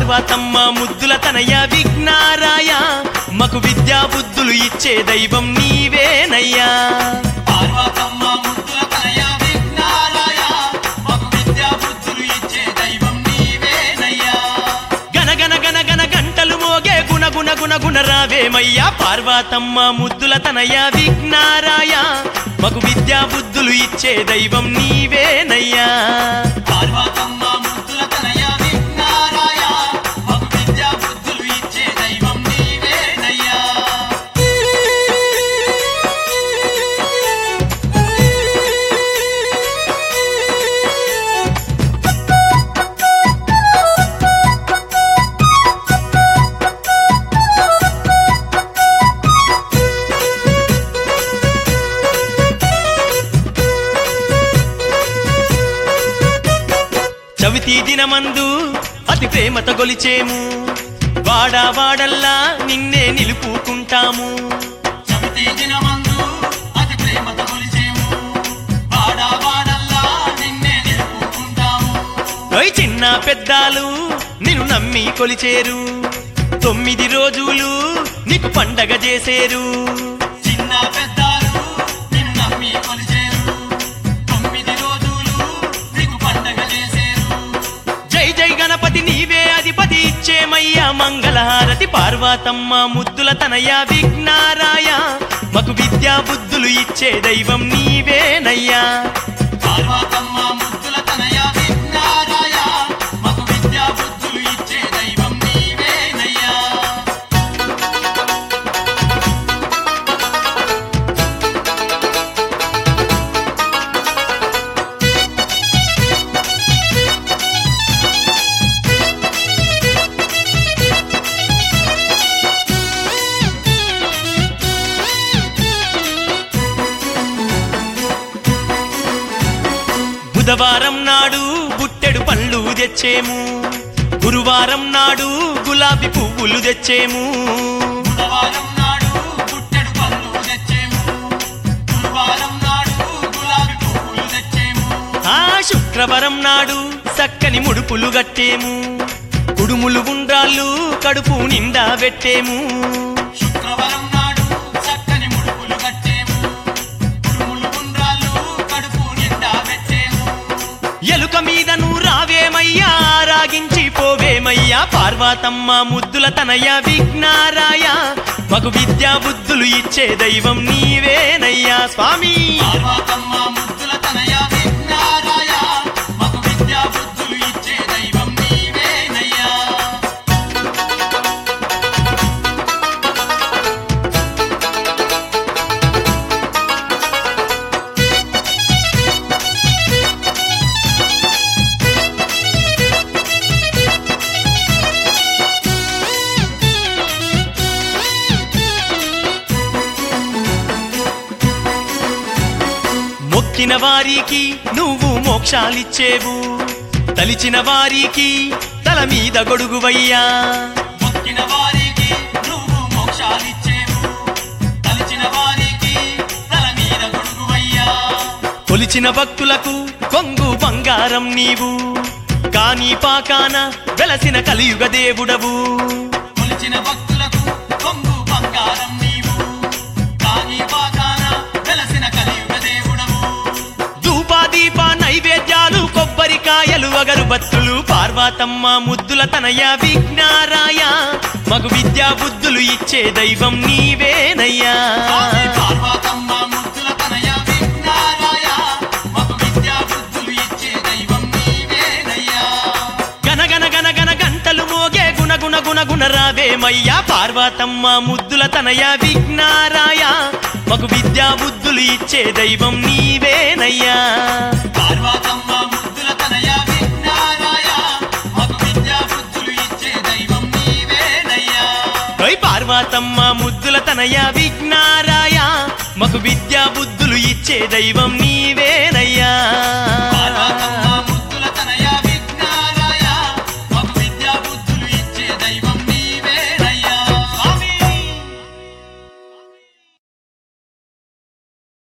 పార్వతమ్మ ముద్దుల తనయ విఘ్నారాయ మకు విద్యా బుద్ధులు ఇచ్చే దైవం నీవేనయ్యా పార్వతమ్మ ముద్దుల తనయ విఘ్నాలయ మాకు విద్యా బుద్ధులు ఇచ్చే దైవం నీవేనయ్యా గన గన గన గన గంటలు మోగే గుణ గుణ గుణ గుణ రావేమయ్యా పార్వతమ్మ ముద్దుల తనయ విఘ్నారాయ మకు విద్యా బుద్ధులు ఇచ్చే దైవం నీవేనయ్యా పార్వతమ్మ ముద్దుల తనయ విఘ్నాలయ మాకు విద్యా బుద్ధులు ఇచ్చే దైవం నీవేనయ్యా చవితి దినమందు అతి ప్రేమతో గొలిచేము వాడా వాడల్లా నిన్నే నిలుపుకుంటాము చవితి దినమందు అతి ప్రేమతో కొలిచేము వాడా వాడల్లా నిన్నే నిలుపుకుంటాము ఓయ్ చిన్న పెద్దాలు నిన్ను నమ్మి కొలిచేరు తొమ్మిది రోజులు నీకు పండగ చేసేరు చిన్న పెద్దాలు నిన్ను నమ్మి కొలిచేరు తొమ్మిది రోజులు నీకు పండగ చేసేరు జై జై గణపతి నీవే అధిపతి ఇచ్చేమయ్యా మంగళహారతి పార్వతమ్మ ముద్దుల తనయ విఘ్నారాయ మకు విద్యా బుద్ధులు ఇచ్చే దైవం నీవేనయ్యా పార్వతమ్మ ముద్దుల తనయ విఘ్నారాయ మాకు విద్యా బుద్ధులు ఇచ్చే దైవం నీవేనయ్యా బుధవారం నాడు బుట్టెడు పళ్ళు తెచ్చేము గురువారం నాడు గులాబీ పువ్వులు తెచ్చేము బుధవారం నాడు పుట్టెడు పళ్ళు తెచ్చేము గురువారం నాడు గులాబీ పువ్వులు తెచ్చేము ఆ శుక్రవారం నాడు చక్కని ముడుపులు గట్టేము కుడుములు ఉండ్రాళ్ళు కడుపు నిండా పెట్టేము శుక్రవారం నాడు చక్కని ముడుపులు కట్టేము కుడుములు గుండ్రాలు కడుపు నిండా పెట్టేము ఎలుక మీద నువ్వు రావేమయ్యా రాగించి పోవేమయ్యా పార్వతమ్మ ముద్దుల తనయ విఘ్నారాయ మగు విద్యా బుద్ధులు ఇచ్చే దైవం నీవేనయ్యా స్వామి పార్వతమ్మ ముద్దుల తనయ విఘ్నారాయ మాకు విద్యా బుద్ధులు ఇచ్చే దైవం నీవేనయ్యా మొక్కిన వారికి నువ్వు మోక్షాలిచ్చేవు తలిచిన వారికి తల మీద గొడుగువయ్యా మొక్కిన వారికి నువ్వు మోక్షాలిచ్చేవు తలిచిన వారికి తల మీద గొడుగువయ్యా కొలిచిన భక్తులకు కొంగు బంగారం నీవు కాని పాకాన వెలసిన కలియుగ దేవుడవు కొలిచిన భక్తులకు కొంగు బంగారం నీవు కాని పాకాన వెలసిన కలియుగ దేవుడవు ధూపాదీప నైవేద్యాలు కొబ్బరికాయలు అగరుబత్తులు పార్వతమ్మ ముద్దుల తనయ విఘ్నారాయ మగు విద్యా బుద్ధులు ఇచ్చే దైవం నీవేనయ్యా స్వామి పార్వతమ్మ ముద్దుల తనయ విఘ్నారాయ మాకు విద్యా బుద్ధులు ఇచ్చే దైవం నీవేనయ్యా గన గన గన గన గంటలు మోగే గుణ గుణ గుణ గుణ రావేమయ్యా పార్వతమ్మ ముద్దుల తనయ విఘ్నారాయ మగు విద్యా బుద్ధులు ఇచ్చే దైవం నీవేనయ్యా పార్వతమ్మ ముద్దుల తనయ విఘ్నారాయ మాకు విద్యా బుద్ధులు ఇచ్చే దైవం నీవేనయ్యా ఓయ్ పార్వతమ్మ ముద్దుల తనయ విఘ్నారాయ మగు విద్యా బుద్ధులు ఇచ్చే దైవం నీ